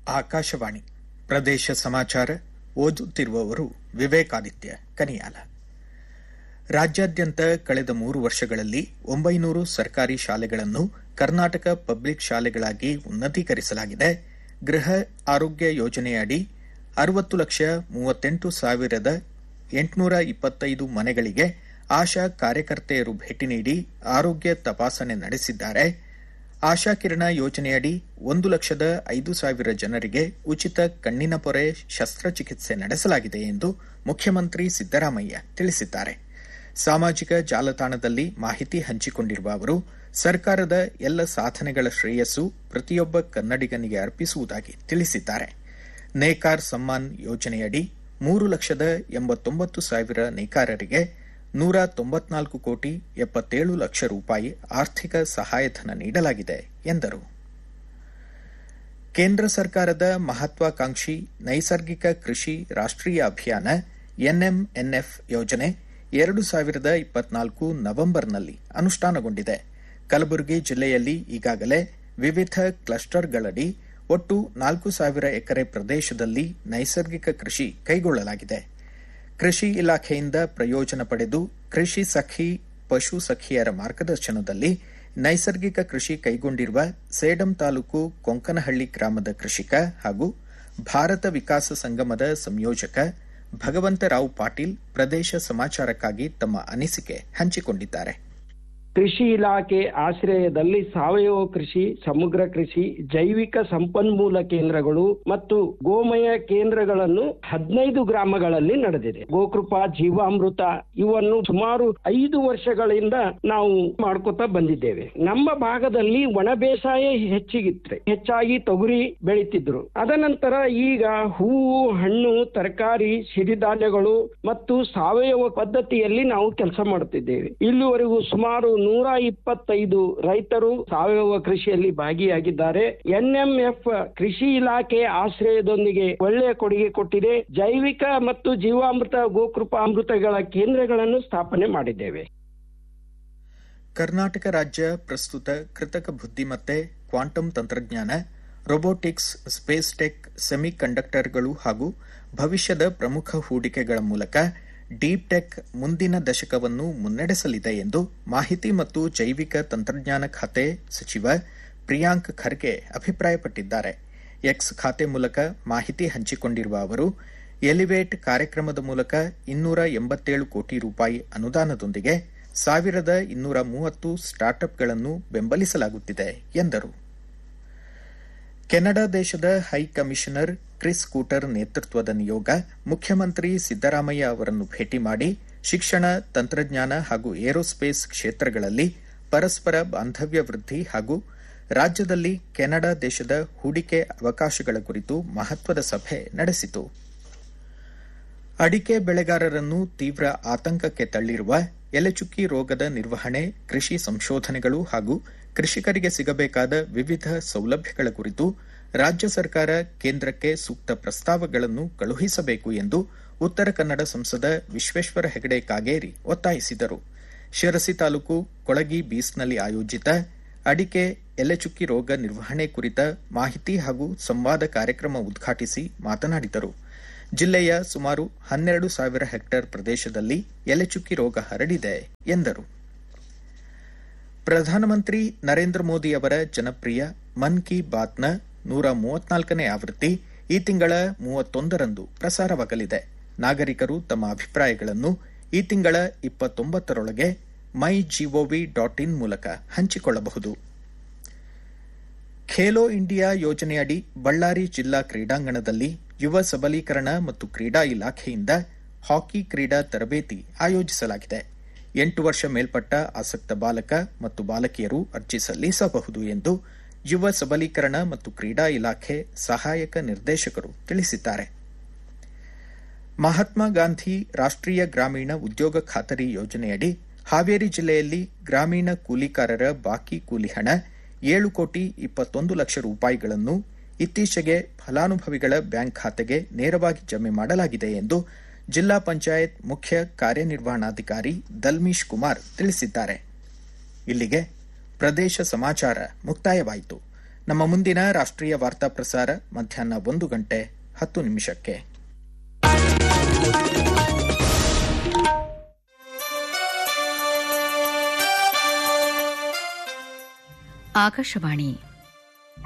ಆಕಾಶವಾಣಿ ಪ್ರದೇಶ ಸಮಾಚಾರ ಓದುತ್ತಿರುವವರು ವಿವೇಕಾದಿತ್ಯ ಕನಿಯಾಲ ರಾಜ್ಯಾದ್ಯಂತ ಕಳೆದ ಮೂರು ವರ್ಷಗಳಲ್ಲಿ ಒಂಬೈನೂರು ಸರ್ಕಾರಿ ಶಾಲೆಗಳನ್ನು ಕರ್ನಾಟಕ ಪಬ್ಲಿಕ್ ಶಾಲೆಗಳಾಗಿ ಉನ್ನತೀಕರಿಸಲಾಗಿದೆ ಗೃಹ ಆರೋಗ್ಯ ಯೋಜನೆಯಡಿ ಅರವತ್ತು ಲಕ್ಷ ಮೂವತ್ತೆಂಟು ಸಾವಿರದ ಎಂಟುನೂರ ಇಪ್ಪತ್ತೈದು ಮನೆಗಳಿಗೆ ಆಶಾ ಕಾರ್ಯಕರ್ತೆಯರು ಭೇಟಿ ನೀಡಿ ಆರೋಗ್ಯ ತಪಾಸಣೆ ನಡೆಸಿದ್ದಾರೆ ಆಶಾ ಕಿರಣ ಯೋಜನೆಯಡಿ ಒಂದು ಲಕ್ಷದ ಐದು ಸಾವಿರ ಜನರಿಗೆ ಉಚಿತ ಕಣ್ಣಿನ ಪೊರೆ ಶಸ್ತ್ರಚಿಕಿತ್ಸೆ ನಡೆಸಲಾಗಿದೆ ಎಂದು ಮುಖ್ಯಮಂತ್ರಿ ಸಿದ್ದರಾಮಯ್ಯ ತಿಳಿಸಿದ್ದಾರೆ ಸಾಮಾಜಿಕ ಜಾಲತಾಣದಲ್ಲಿ ಮಾಹಿತಿ ಹಂಚಿಕೊಂಡಿರುವ ಅವರು ಸರ್ಕಾರದ ಎಲ್ಲ ಸಾಧನೆಗಳ ಶ್ರೇಯಸ್ಸು ಪ್ರತಿಯೊಬ್ಬ ಕನ್ನಡಿಗನಿಗೆ ಅರ್ಪಿಸುವುದಾಗಿ ತಿಳಿಸಿದ್ದಾರೆ ನೇಕಾರ್ ಸಮ್ಮಾನ್ ಯೋಜನೆಯಡಿ ಮೂರು ಲಕ್ಷದ ಎಂಬತ್ತೊಂಬತ್ತು ಸಾವಿರ ನೇಕಾರರಿಗೆ ನೂರ ತೊಂಬತ್ನಾಲ್ಕು ಕೋಟಿ ಎಪ್ಪತ್ತೇಳು ಲಕ್ಷ ರೂಪಾಯಿ ಆರ್ಥಿಕ ಸಹಾಯಧನ ನೀಡಲಾಗಿದೆ ಎಂದರು ಕೇಂದ್ರ ಸರ್ಕಾರದ ಮಹತ್ವಾಕಾಂಕ್ಷಿ ನೈಸರ್ಗಿಕ ಕೃಷಿ ರಾಷ್ಟೀಯ ಅಭಿಯಾನ ಎನ್ಎಂಎನ್ಎಫ್ ಯೋಜನೆ ಎರಡು ಸಾವಿರದ ಇಪ್ಪತ್ನಾಲ್ಕು ನವೆಂಬರ್ನಲ್ಲಿ ಅನುಷ್ಠಾನಗೊಂಡಿದೆ ಕಲಬುರಗಿ ಜಿಲ್ಲೆಯಲ್ಲಿ ಈಗಾಗಲೇ ವಿವಿಧ ಕ್ಲಸ್ಟರ್ಗಳಡಿ ಒಟ್ಟು ನಾಲ್ಕು ಸಾವಿರ ಎಕರೆ ಪ್ರದೇಶದಲ್ಲಿ ನೈಸರ್ಗಿಕ ಕೃಷಿ ಕೈಗೊಳ್ಳಲಾಗಿದೆ ಕೃಷಿ ಇಲಾಖೆಯಿಂದ ಪ್ರಯೋಜನ ಪಡೆದು ಕೃಷಿ ಸಖಿ ಪಶು ಸಖಿಯರ ಮಾರ್ಗದರ್ಶನದಲ್ಲಿ ನೈಸರ್ಗಿಕ ಕೃಷಿ ಕೈಗೊಂಡಿರುವ ಸೇಡಂ ತಾಲೂಕು ಕೊಂಕನಹಳ್ಳಿ ಗ್ರಾಮದ ಕೃಷಿಕ ಹಾಗೂ ಭಾರತ ವಿಕಾಸ ಸಂಗಮದ ಸಂಯೋಜಕ ಭಗವಂತರಾವ್ ಪಾಟೀಲ್ ಪ್ರದೇಶ ಸಮಾಚಾರಕ್ಕಾಗಿ ತಮ್ಮ ಅನಿಸಿಕೆ ಹಂಚಿಕೊಂಡಿದ್ದಾರೆ ಕೃಷಿ ಇಲಾಖೆ ಆಶ್ರಯದಲ್ಲಿ ಸಾವಯವ ಕೃಷಿ ಸಮಗ್ರ ಕೃಷಿ ಜೈವಿಕ ಸಂಪನ್ಮೂಲ ಕೇಂದ್ರಗಳು ಮತ್ತು ಗೋಮಯ ಕೇಂದ್ರಗಳನ್ನು ಹದಿನೈದು ಗ್ರಾಮಗಳಲ್ಲಿ ನಡೆದಿದೆ ಗೋಕೃಪಾ ಜೀವಾಮೃತ ಇವನ್ನು ಸುಮಾರು ಐದು ವರ್ಷಗಳಿಂದ ನಾವು ಮಾಡ್ಕೊತಾ ಬಂದಿದ್ದೇವೆ ನಮ್ಮ ಭಾಗದಲ್ಲಿ ಒಣ ಬೇಸಾಯ ಹೆಚ್ಚಿಗಿತ್ತು ಹೆಚ್ಚಾಗಿ ತೊಗರಿ ಬೆಳೀತಿದ್ರು ಅದನಂತರ ಈಗ ಹೂವು ಹಣ್ಣು ತರಕಾರಿ ಸಿರಿಧಾನ್ಯಗಳು ಮತ್ತು ಸಾವಯವ ಪದ್ಧತಿಯಲ್ಲಿ ನಾವು ಕೆಲಸ ಮಾಡುತ್ತಿದ್ದೇವೆ ಇಲ್ಲಿವರೆಗೂ ಸುಮಾರು ನೂರ ಇಪ್ಪತ್ತೈದು ರೈತರು ಸಾವಯವ ಕೃಷಿಯಲ್ಲಿ ಭಾಗಿಯಾಗಿದ್ದಾರೆ ಎನ್ಎಂಎಫ್ ಕೃಷಿ ಇಲಾಖೆ ಆಶ್ರಯದೊಂದಿಗೆ ಒಳ್ಳೆಯ ಕೊಡುಗೆ ಕೊಟ್ಟಿದೆ ಜೈವಿಕ ಮತ್ತು ಜೀವಾಮೃತ ಗೋಕೃಪಾಮೃತಗಳ ಕೇಂದ್ರಗಳನ್ನು ಸ್ಥಾಪನೆ ಮಾಡಿದ್ದೇವೆ ಕರ್ನಾಟಕ ರಾಜ್ಯ ಪ್ರಸ್ತುತ ಕೃತಕ ಬುದ್ದಿಮತ್ತೆ ಕ್ವಾಂಟಮ್ ತಂತ್ರಜ್ಞಾನ ರೊಬೋಟಿಕ್ಸ್ ಸ್ಪೇಸ್ ಟೆಕ್ ಸೆಮಿ ಕಂಡಕ್ಟರ್ಗಳು ಹಾಗೂ ಭವಿಷ್ಯದ ಪ್ರಮುಖ ಹೂಡಿಕೆಗಳ ಮೂಲಕ ಡೀಪ್ ಟೆಕ್ ಮುಂದಿನ ದಶಕವನ್ನು ಮುನ್ನಡೆಸಲಿದೆ ಎಂದು ಮಾಹಿತಿ ಮತ್ತು ಜೈವಿಕ ತಂತ್ರಜ್ಞಾನ ಖಾತೆ ಸಚಿವ ಪ್ರಿಯಾಂಕ್ ಖರ್ಗೆ ಅಭಿಪ್ರಾಯಪಟ್ಟಿದ್ದಾರೆ ಎಕ್ಸ್ ಖಾತೆ ಮೂಲಕ ಮಾಹಿತಿ ಹಂಚಿಕೊಂಡಿರುವ ಅವರು ಎಲಿವೇಟ್ ಕಾರ್ಯಕ್ರಮದ ಮೂಲಕ ಇನ್ನೂರ ಎಂಬತ್ತೇಳು ಕೋಟಿ ರೂಪಾಯಿ ಅನುದಾನದೊಂದಿಗೆ ಸಾವಿರದ ಇನ್ನೂರ ಮೂವತ್ತು ಸ್ಟಾರ್ಟ್ಅಪ್ಗಳನ್ನು ಬೆಂಬಲಿಸಲಾಗುತ್ತಿದೆ ಎಂದರು ಕೆನಡಾ ದೇಶದ ಹೈ ಕಮಿಷನರ್ ಕ್ರಿಸ್ ಕೂಟರ್ ನೇತೃತ್ವದ ನಿಯೋಗ ಮುಖ್ಯಮಂತ್ರಿ ಸಿದ್ದರಾಮಯ್ಯ ಅವರನ್ನು ಭೇಟಿ ಮಾಡಿ ಶಿಕ್ಷಣ ತಂತ್ರಜ್ಞಾನ ಹಾಗೂ ಏರೋಸ್ಪೇಸ್ ಕ್ಷೇತ್ರಗಳಲ್ಲಿ ಪರಸ್ಪರ ಬಾಂಧವ್ಯ ವೃದ್ಧಿ ಹಾಗೂ ರಾಜ್ಯದಲ್ಲಿ ಕೆನಡಾ ದೇಶದ ಹೂಡಿಕೆ ಅವಕಾಶಗಳ ಕುರಿತು ಮಹತ್ವದ ಸಭೆ ನಡೆಸಿತು ಅಡಿಕೆ ಬೆಳೆಗಾರರನ್ನು ತೀವ್ರ ಆತಂಕಕ್ಕೆ ತಳ್ಳಿರುವ ಎಲೆಚುಕ್ಕಿ ರೋಗದ ನಿರ್ವಹಣೆ ಕೃಷಿ ಸಂಶೋಧನೆಗಳು ಹಾಗೂ ಕೃಷಿಕರಿಗೆ ಸಿಗಬೇಕಾದ ವಿವಿಧ ಸೌಲಭ್ಯಗಳ ಕುರಿತು ರಾಜ್ಯ ಸರ್ಕಾರ ಕೇಂದ್ರಕ್ಕೆ ಸೂಕ್ತ ಪ್ರಸ್ತಾವಗಳನ್ನು ಕಳುಹಿಸಬೇಕು ಎಂದು ಉತ್ತರ ಕನ್ನಡ ಸಂಸದ ವಿಶ್ವೇಶ್ವರ ಹೆಗಡೆ ಕಾಗೇರಿ ಒತ್ತಾಯಿಸಿದರು ಶಿರಸಿ ತಾಲೂಕು ಕೊಳಗಿ ಬೀಸ್ನಲ್ಲಿ ಆಯೋಜಿತ ಅಡಿಕೆ ಎಲೆಚುಕ್ಕಿ ರೋಗ ನಿರ್ವಹಣೆ ಕುರಿತ ಮಾಹಿತಿ ಹಾಗೂ ಸಂವಾದ ಕಾರ್ಯಕ್ರಮ ಉದ್ಘಾಟಿಸಿ ಮಾತನಾಡಿದರು ಜಿಲ್ಲೆಯ ಸುಮಾರು ಹನ್ನೆರಡು ಸಾವಿರ ಹೆಕ್ಟೇರ್ ಪ್ರದೇಶದಲ್ಲಿ ಎಲೆಚುಕ್ಕಿ ರೋಗ ಹರಡಿದೆ ಎಂದರು ಪ್ರಧಾನಮಂತ್ರಿ ನರೇಂದ್ರ ಮೋದಿ ಅವರ ಜನಪ್ರಿಯ ಮನ್ ಕಿ ಬಾತ್ನ ನೂರ ಮೂವತ್ನಾಲ್ಕನೇ ಆವೃತ್ತಿ ಈ ತಿಂಗಳ ಮೂವತ್ತೊಂದರಂದು ಪ್ರಸಾರವಾಗಲಿದೆ ನಾಗರಿಕರು ತಮ್ಮ ಅಭಿಪ್ರಾಯಗಳನ್ನು ಈ ತಿಂಗಳ ಇಪ್ಪತ್ತೊಂಬತ್ತರೊಳಗೆ ಮೈ ಜಿಒವಿ ಡಾಟ್ ಇನ್ ಮೂಲಕ ಹಂಚಿಕೊಳ್ಳಬಹುದು ಖೇಲೋ ಇಂಡಿಯಾ ಯೋಜನೆಯಡಿ ಬಳ್ಳಾರಿ ಜಿಲ್ಲಾ ಕ್ರೀಡಾಂಗಣದಲ್ಲಿ ಯುವ ಸಬಲೀಕರಣ ಮತ್ತು ಕ್ರೀಡಾ ಇಲಾಖೆಯಿಂದ ಹಾಕಿ ಕ್ರೀಡಾ ತರಬೇತಿ ಆಯೋಜಿಸಲಾಗಿದೆ ಎಂಟು ವರ್ಷ ಮೇಲ್ಪಟ್ಟ ಆಸಕ್ತ ಬಾಲಕ ಮತ್ತು ಬಾಲಕಿಯರು ಅರ್ಜಿ ಸಲ್ಲಿಸಬಹುದು ಎಂದು ಯುವ ಸಬಲೀಕರಣ ಮತ್ತು ಕ್ರೀಡಾ ಇಲಾಖೆ ಸಹಾಯಕ ನಿರ್ದೇಶಕರು ತಿಳಿಸಿದ್ದಾರೆ ಮಹಾತ್ಮ ಗಾಂಧಿ ರಾಷ್ಟೀಯ ಗ್ರಾಮೀಣ ಉದ್ಯೋಗ ಖಾತರಿ ಯೋಜನೆಯಡಿ ಹಾವೇರಿ ಜಿಲ್ಲೆಯಲ್ಲಿ ಗ್ರಾಮೀಣ ಕೂಲಿಕಾರರ ಬಾಕಿ ಕೂಲಿ ಹಣ ಏಳು ಕೋಟಿ ಇಪ್ಪತ್ತೊಂದು ಲಕ್ಷ ರೂಪಾಯಿಗಳನ್ನು ಇತ್ತೀಚೆಗೆ ಫಲಾನುಭವಿಗಳ ಬ್ಯಾಂಕ್ ಖಾತೆಗೆ ನೇರವಾಗಿ ಜಮೆ ಮಾಡಲಾಗಿದೆ ಎಂದು ಜಿಲ್ಲಾ ಪಂಚಾಯತ್ ಮುಖ್ಯ ಕಾರ್ಯನಿರ್ವಹಣಾಧಿಕಾರಿ ದಲ್ಮೀಶ್ ಕುಮಾರ್ ತಿಳಿಸಿದ್ದಾರೆ ಇಲ್ಲಿಗೆ ಪ್ರದೇಶ ಸಮಾಚಾರ ಮುಕ್ತಾಯವಾಯಿತು ನಮ್ಮ ಮುಂದಿನ ರಾಷ್ಟ್ರೀಯ ವಾರ್ತಾ ಪ್ರಸಾರ ಮಧ್ಯಾಹ್ನ ಒಂದು ಗಂಟೆ ಹತ್ತು ನಿಮಿಷಕ್ಕೆ ಆಕಾಶವಾಣಿ